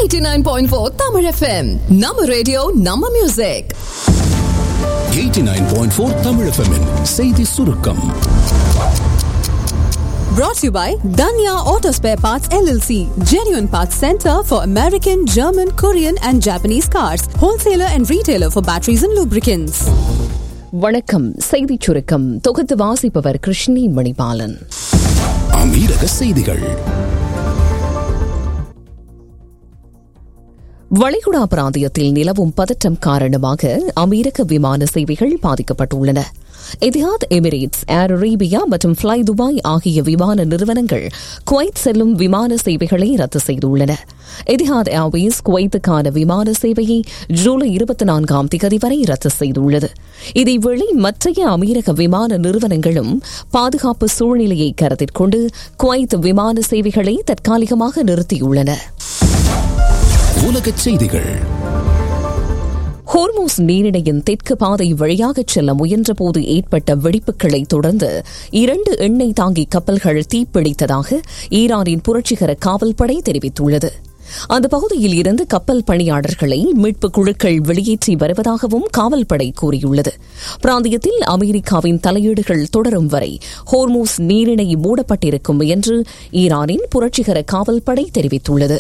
89.4 Tamil FM. நம்ம radio நம்ம music 89.4 Tamil FM -இன் செய்தி சுருக்கம் brought to you by Danya Auto Spare Parts LLC, genuine parts center for American, German, Korean and Japanese cars, wholesaler and retailer for batteries and lubricants. வணக்கம் செய்திச் சுருக்கம் தொகுத்து வாசிப்பவர் கிருஷ்ணி மணிபாலன் அமீரக செய்திகள் வளைகுடா பிராந்தியத்தில் நிலவும் பதற்றம் காரணமாக அமெரிக்க விமான சேவைகள் பாதிக்கப்பட்டுள்ளன எதிஹாத் எமிரேட்ஸ் ஏர் அரேபியா மற்றும் ஃப்ளை துபாய் ஆகிய விமான நிறுவனங்கள் குவைத் செல்லும் விமான சேவைகளை ரத்து செய்துள்ளன எதிஹாத் ஏர்வேஸ் குவைத்துக்கான விமான சேவையை ஜூலை இருபத்தி நான்காம் திகதி வரை ரத்து செய்துள்ளது இதேவேளை மற்றைய அமெரிக்க விமான நிறுவனங்களும் பாதுகாப்பு சூழ்நிலையை கருத்தில் கொண்டு குவைத் விமான சேவைகளை தற்காலிகமாக நிறுத்தியுள்ளன உலகச் செய்திகள் ஹோர்மோஸ் நீரிணையின் தெற்கு பாதை வழியாக செல்ல முயன்றபோது ஏற்பட்ட வெடிப்புகளை தொடர்ந்து இரண்டு எண்ணெய் தாங்கி கப்பல்கள் தீப்பிடித்ததாக ஈரானின் புரட்சிகர காவல்படை தெரிவித்துள்ளது அந்த பகுதியில் இருந்து கப்பல் பணியாளர்களை மீட்புக் குழுக்கள் வெளியேற்றி வருவதாகவும் காவல்படை கூறியுள்ளது பிராந்தியத்தில் அமெரிக்காவின் தலையீடுகள் தொடரும் வரை ஹோர்மோஸ் நீரிணை மூடப்பட்டிருக்கும் என்று ஈரானின் புரட்சிகர காவல்படை தெரிவித்துள்ளது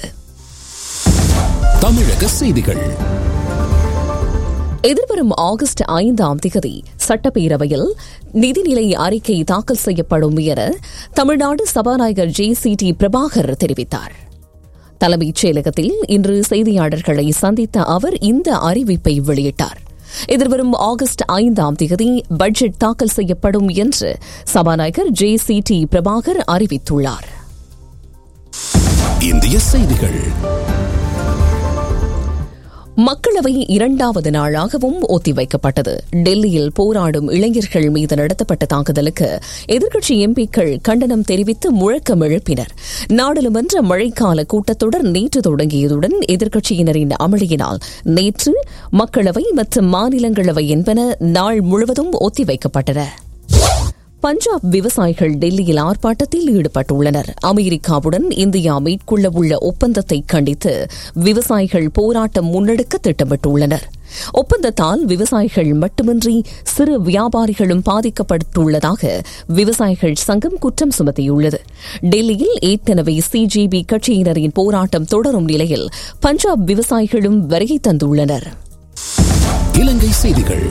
தமிழக செய்திகள் எதிர்வரும் ஆகஸ்ட் ஐந்தாம் திகதி சட்டப்பேரவையில் நிதிநிலை அறிக்கை தாக்கல் செய்யப்படும் என தமிழ்நாடு சபாநாயகர் ஜே சி டி பிரபாகர் தெரிவித்தார் தலைமைச் செயலகத்தில் இன்று செய்தியாளர்களை சந்தித்த அவர் இந்த அறிவிப்பை வெளியிட்டார் எதிர்வரும் ஆகஸ்ட் ஐந்தாம் தேதி பட்ஜெட் தாக்கல் செய்யப்படும் என்று சபாநாயகர் ஜே சி டி பிரபாகர் அறிவித்துள்ளார் இந்திய செய்திகள் மக்களவை இரண்டாவது நாளாகவும் ஒத்திவைக்கப்பட்டது டெல்லியில் போராடும் இளைஞர்கள் மீது நடத்தப்பட்ட தாக்குதலுக்கு எதிர்க்கட்சி எம்பிக்கள் கண்டனம் தெரிவித்து முழக்கம் எழுப்பினர் நாடாளுமன்ற மழைக்கால கூட்டத்தொடர் நேற்று தொடங்கியதுடன் எதிர்க்கட்சியினரின் அமளியினால் நேற்று மக்களவை மற்றும் மாநிலங்களவை என்பன நாள் முழுவதும் ஒத்திவைக்கப்பட்டன பஞ்சாப் விவசாயிகள் டெல்லியில் ஆர்ப்பாட்டத்தில் ஈடுபட்டுள்ளனர் அமெரிக்காவுடன் இந்தியா மேற்கொள்ள உள்ள ஒப்பந்தத்தை கண்டித்து விவசாயிகள் போராட்டம் முன்னெடுக்க திட்டமிட்டுள்ளனர் ஒப்பந்தத்தால் விவசாயிகள் மட்டுமின்றி சிறு வியாபாரிகளும் பாதிக்கப்பட்டுள்ளதாக விவசாயிகள் சங்கம் குற்றம் சுமத்தியுள்ளது டெல்லியில் ஏற்கனவே சிஜிபி கட்சியினரின் போராட்டம் தொடரும் நிலையில் பஞ்சாப் விவசாயிகளும் வருகை தந்துள்ளனர் இலங்கை செய்திகள்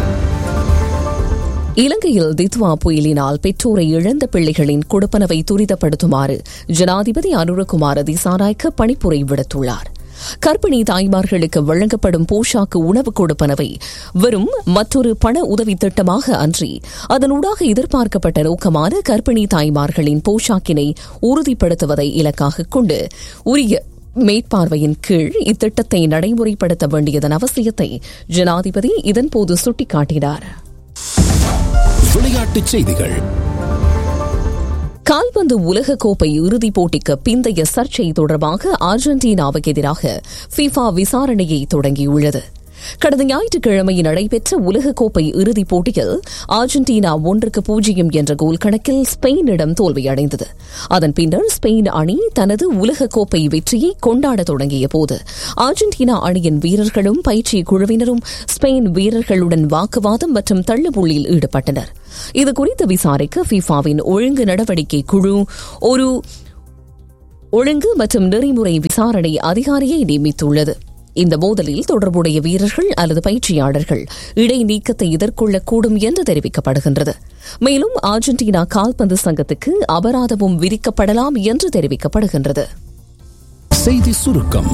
இலங்கையில் தித்வா புயலினால் பெற்றோரை இழந்த பிள்ளைகளின் கொடுப்பனவை துரிதப்படுத்துமாறு ஜனாதிபதி அனுரகுமார திசாநாயக்க பணிப்புரை விடுத்துள்ளார் கர்ப்பிணி தாய்மார்களுக்கு வழங்கப்படும் போஷாக்கு உணவு கொடுப்பனவை வெறும் மற்றொரு பண உதவி திட்டமாக அன்றி அதனூடாக எதிர்பார்க்கப்பட்ட நோக்கமான கர்ப்பிணி தாய்மார்களின் போஷாக்கினை உறுதிப்படுத்துவதை இலக்காக கொண்டு உரிய மேற்பார்வையின் கீழ் இத்திட்டத்தை நடைமுறைப்படுத்த வேண்டியதன் அவசியத்தை ஜனாதிபதி இதன்போது சுட்டிக்காட்டினார் விளையாட்டுச் செய்திகள் கால்பந்து உலகக்கோப்பை இறுதிப் போட்டிக்கு பிந்தைய சர்ச்சை தொடர்பாக அர்ஜென்டினாவுக்கு எதிராக ஃபிஃபா விசாரணையை தொடங்கியுள்ளது கடந்த ஞாயிற்றுக்கிழமை நடைபெற்ற உலகக்கோப்பை இறுதிப் போட்டியில் அர்ஜென்டினா ஒன்றுக்கு பூஜ்ஜியம் என்ற கோல் கணக்கில் ஸ்பெயினிடம் தோல்வியடைந்தது அதன் பின்னர் ஸ்பெயின் அணி தனது உலகக்கோப்பை வெற்றியை கொண்டாட தொடங்கிய போது அர்ஜென்டினா அணியின் வீரர்களும் பயிற்சி குழுவினரும் ஸ்பெயின் வீரர்களுடன் வாக்குவாதம் மற்றும் தள்ளுபுள்ளியில் ஈடுபட்டனர் இதுகுறித்து விசாரிக்க ஃபிஃபாவின் ஒழுங்கு நடவடிக்கை குழு ஒரு ஒழுங்கு மற்றும் நெறிமுறை விசாரணை அதிகாரியை நியமித்துள்ளது இந்த மோதலில் தொடர்புடைய வீரர்கள் அல்லது பயிற்சியாளர்கள் இடைநீக்கத்தை எதிர்கொள்ளக்கூடும் என்று தெரிவிக்கப்படுகின்றது மேலும் அர்ஜென்டினா கால்பந்து சங்கத்துக்கு அபராதமும் விதிக்கப்படலாம் என்று தெரிவிக்கப்படுகின்றது செய்தி சுருக்கம்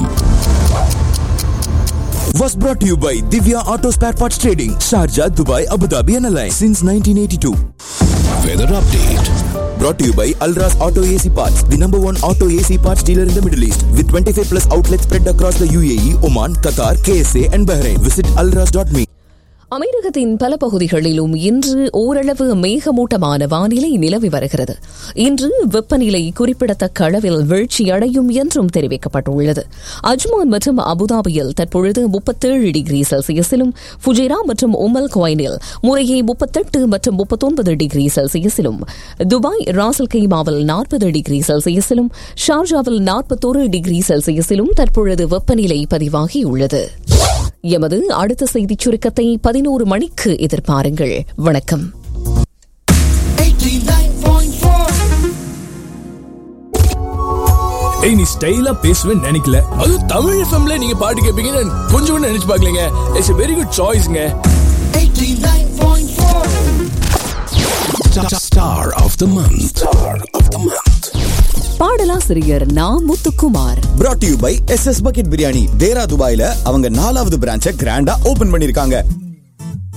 was brought to you by Divya Auto Spare Parts Trading, Sharjah, Dubai, Abu Dhabi and Alliance since 1982. Weather update Brought to you by Alras Auto AC Parts, the number one auto AC parts dealer in the Middle East, with 25 plus outlets spread across the UAE, Oman, Qatar, KSA and Bahrain. Visit alras.me. அமெரிக்கத்தின் பல பகுதிகளிலும் இன்று ஓரளவு மேகமூட்டமான வானிலை நிலவி வருகிறது இன்று வெப்பநிலை குறிப்பிடத்தக்க அளவில் வீழ்ச்சியடையும் என்றும் தெரிவிக்கப்பட்டுள்ளது அஜ்மான் மற்றும் அபுதாபியில் தற்பொழுது முப்பத்தேழு டிகிரி செல்சியஸிலும் ஃபுஜேரா மற்றும் உமல் குவைனில் முறையே முப்பத்தெட்டு மற்றும் முப்பத்தொன்பது டிகிரி செல்சியஸிலும் துபாய் ராசல் கைமாவில் நாற்பது டிகிரி செல்சியஸிலும் ஷார்ஜாவில் நாற்பத்தொரு டிகிரி செல்சியஸிலும் தற்பொழுது வெப்பநிலை பதிவாகியுள்ளது எமது அடுத்த செய்திச் சுருக்கத்தை பதினோரு மணிக்கு எதிர்பாருங்கள் வணக்கம் ஏய் நீ ஸ்டைலா பேசுவேன்னு நினைக்கல அதுவும் தமிழ் எஃப்எம்ல நீங்க பாட்டு கேட்பீங்கன்னு கொஞ்சம் கூட நினைச்சு பார்க்கலங்க இட்ஸ் வெரி குட் சாய்ஸ்ங்க Star of the month. Star of the month. பாடலாசிரியர் Na Muthukumar brought to you by S S bucket biryani Deira துபாயில அவங்க நாலாவது பிரான்ச்சை கிராண்டா ஓபன் பண்ணிருக்காங்க